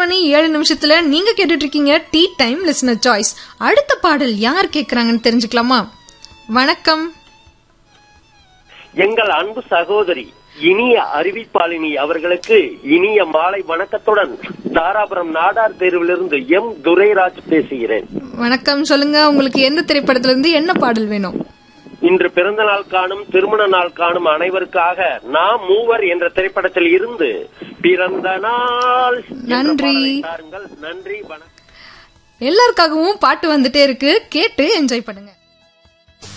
மணி ஏழு நிமிஷத்துல நீங்க கேட்டுட்டு இருக்கீங்க டீ டைம் லிசனர் சாய்ஸ் அடுத்த பாடல் யார் கேக்குறாங்கன்னு தெரிஞ்சுக்கலாமா வணக்கம் எங்கள் அன்பு சகோதரி இனிய அறிவிப்பாளினி அவர்களுக்கு இனிய மாலை வணக்கத்துடன் தாராபுரம் நாடார் தேர்விலிருந்து எம் துரைராஜ் பேசுகிறேன் வணக்கம் சொல்லுங்க உங்களுக்கு எந்த திரைப்படத்துல இருந்து என்ன பாடல் வேணும் இன்று பிறந்த நாள் காணும் திருமண நாள் காணும் அனைவருக்காக நாம் மூவர் என்ற திரைப்படத்தில் இருந்து பிறந்த நாள் என்ற நன்றி. பாடலை தாருங்கள். நன்றி வணக்கம் எல்லாருக்காகவும் பாட்டு வந்துட்டே இருக்கு கேட்டு என்ஜாய் பண்ணுங்க